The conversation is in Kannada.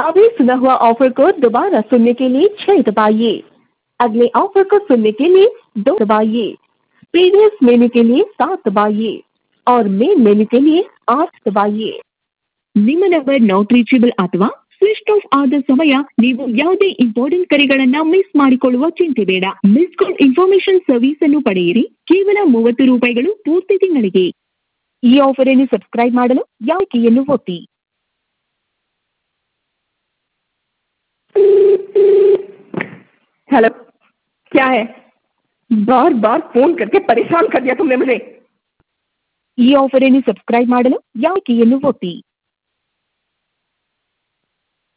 अभी सुना हुआ ऑफर को दोबारा सुनने के लिए छह दबाइए अगले ऑफर को सुनने के लिए दो दबाइए प्रीवियस मेन्यू के लिए सात दबाइए और मेन मेन्यू के लिए आठ दबाइए ನಿಮ್ಮ ನಂಬರ್ ನಾಟ್ ರೀಚೇಬಲ್ ಅಥವಾ ಸ್ವಿಚ್ ಆಫ್ ಆದ ಸಮಯ ನೀವು ಯಾವುದೇ ಇಂಪಾರ್ಟೆಂಟ್ ಕರೆಗಳನ್ನ ಮಿಸ್ ಮಾಡಿಕೊಳ್ಳುವ ಚಿಂತೆ ಬೇಡ ಮಿಸ್ ಕಾಲ್ ಇನ್ಫಾರ್ಮೇಶನ್ ಸರ್ವಿಸ್ ಅನ್ನು ಪಡೆಯಿರಿ ಕೇವಲ ಮೂವತ್ತು ರೂಪಾಯಿಗಳು ಪೂರ್ತಿ ತಿಂಗಳಿಗೆ ಈ ಆಫರ್ ಅನ್ನು ಸಬ್ಸ್ಕ್ರೈಬ್ ಮಾಡಲು ಯಾವ ಕೀಯನ್ನು ಒತ್ತಿ हेलो क्या है बार बार फोन करके परेशान कर दिया तुमने मुझे ಈ ಆಫರ್ ಅನ್ನು ಸಬ್ಸ್ಕ್ರೈಬ್ ಮಾಡಲು ಯಾವ ಕೀಯನ್ನು ಒತ್ತಿ